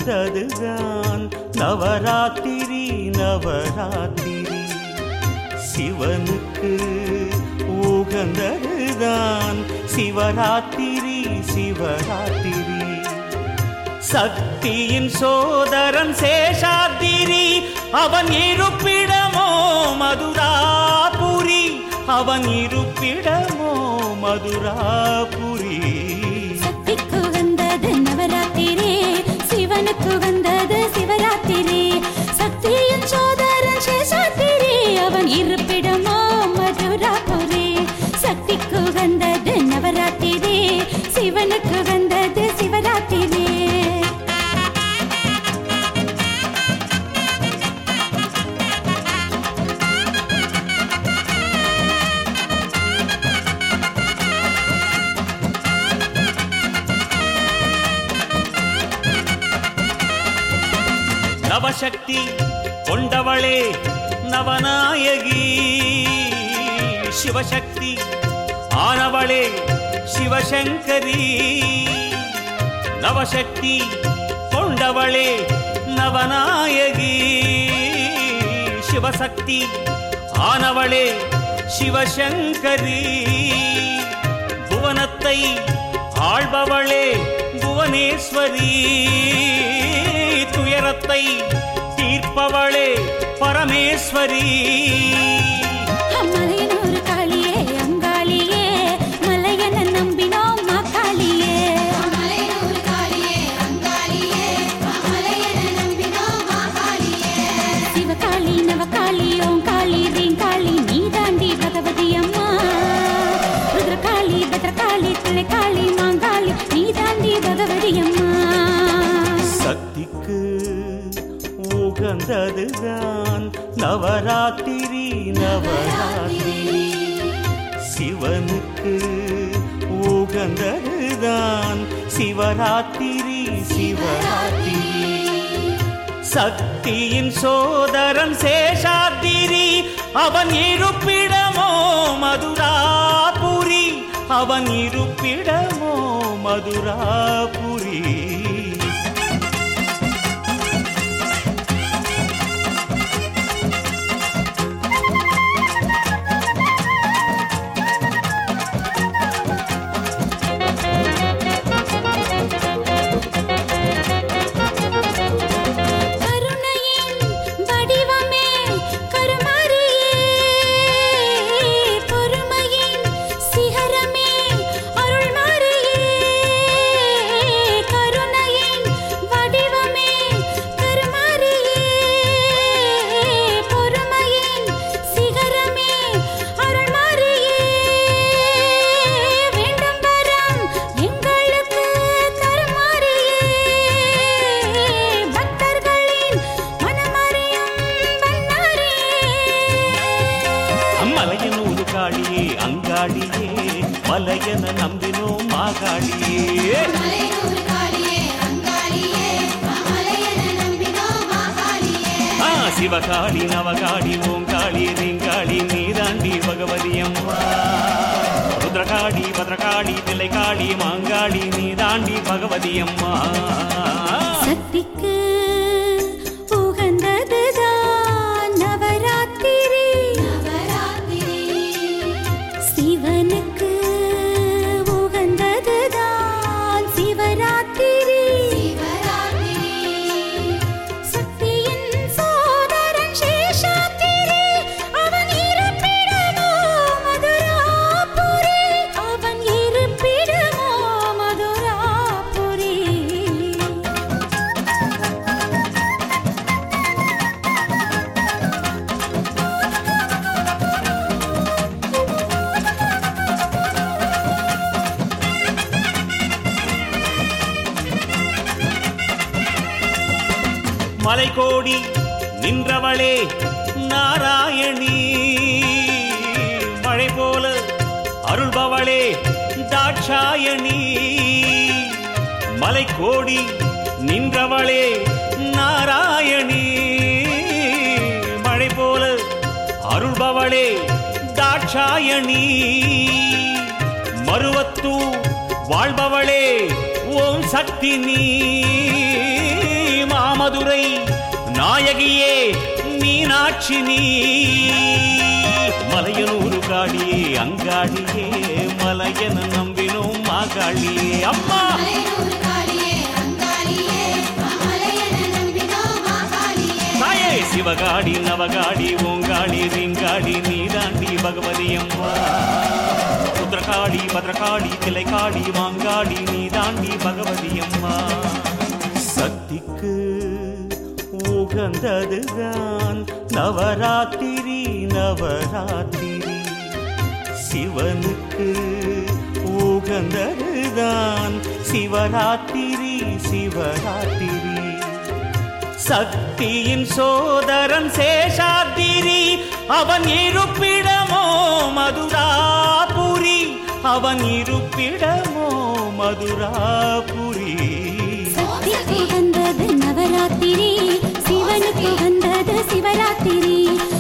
உகந்ததுதான் நவராத்திரி நவராத்திரி சிவனுக்கு உகந்ததுதான் சிவராத்திரி சிவராத்திரி சக்தியின் சோதரன் சேஷாத்திரி அவன் இருப்பிடமோ மதுராபுரி அவன் இருப்பிடமோ மதுராபுரி சக்திக்கு வந்தது நவராத்திரி சிவனுக்கு வந்தது சிவராத்திரி சக்தியின் சோதரன் சேஷாத்திரி அவன் இருப்பிடமோ மதுராபுரி சக்திக்கு வந்தது நவராத்திரி சிவனுக்கு வந்தது சிவராத்திரி நவசக்தி கொண்டவளே நவநாயகி சிவசக்தி ஆனவளே சிவசங்கரி நவசக்தி கொண்டவளே நவநாயகி சிவசக்தி ஆனவளே சிவசங்கரி புவனத்தை ஆள்பவளே புவனேஸ்வரி துயரத்தை தீர்ப்பவளே பரமேஸ்வரி மலையனூர் காளியே அங்காளியே மலையன நம்பினோம் மாக்காளியே மலையூர் காளியே அங்காளியே மலையன நம்பினோம் மாகாளியே சிவகாளி நவகாளி ஓங்காளி ரீங்காளி நீ தாண்டி பகவதி அம்மா ருத்ரகாளி பத்ரகாளி திளைக்காளி மாங்காளி நீ தாண்டி பகவதி அம்மா சக்திக்கு உகந்ததுதான் நவராத்திரி நவராத்திரி சிவனுக்கு உகந்ததுதான் சிவராத்திரி சிவராத்திரி சக்தியின் சோதரன் சேஷாத்திரி அவன் இருப்பிடமோ மதுராபுரி அவன் இருப்பிடமோ மதுராபுரி கருணையின் வடிவமே கருமாரியே பொறுமையின் சிகரமே அருள்மாரியே கருணையின் வடிவமே கருமாரியே பொறுமையின் சிகரமே அருள்மாரியே வேண்டும் வரம் எங்களுக்கு தருமாரியே பக்தர்களின் மனமறியும் வண்ணாரியே மலையனூர் காளியே அங்காளியே மலையன நம்பினோம் மாகாளியே மலையூர் காளியே அங்காளியே மலையன நம்பினோம் மாகாளியே ஆ சிவகாளி நவகாளி ஓங்காளி ரீங்காளி நீதாண்டி பகவதி அம்மா ருத்ரகாளி பத்ரகாளி திளைக்காளி மாங்காளி நீதாண்டி பகவதி அம்மா சக்திக்கு உகந்ததுதான் நவராத்திரி நவராத்திரி சிவனுக்கு உகந்ததுதான் சிவராத்திரி சிவராத்திரி சக்தியின் சோதரன் சேஷாத்திரி அவன் இருப்பிடமோ மதுராபுரி அவன் இருப்பிடமோ மதுராபுரி மலைகோடி நின்றவளே நாராயணி மழை போல அருள்பவளே தாட்சாயணி மலைக்கோடி நின்றவளே நாராயணி மழை போல அருள்பவளே தாட்சாயணி மருவத்தூ வாழ்பவளே ஓம் சக்தி நீ நாயகியே மீனாட்சி நீ மலையனூர் காடியே அங்காடியே மலையன நம்பினோம் மாகாளியே அம்மா மலையனூர் காளியே அங்காளியே மலையன நம்பினோம் மாகாளியே தாயே சிவகாடி நவகாடி ஓங்காடி ரீங்காடி நீதாண்டி பகவதி அம்மா ருத்ரகாடி பத்ரகாடி கிளைக்காடி மாங்காடி நீதாண்டி பகவதி அம்மா சக்திக்கு உகந்ததுதான் நவராத்திரி நவராத்திரி சிவனுக்கு உகந்ததுதான் சிவராத்திரி சிவராத்திரி சக்தியின் சோதரன் சேஷாத்திரி அவன் இருப்பிடமோ மதுராபுரி அவன் இருப்பிடமோ மதுராபுரி சக்திக்கு வந்தது நவராத்திரி சிவனுக்கு வந்தது சிவராத்திரி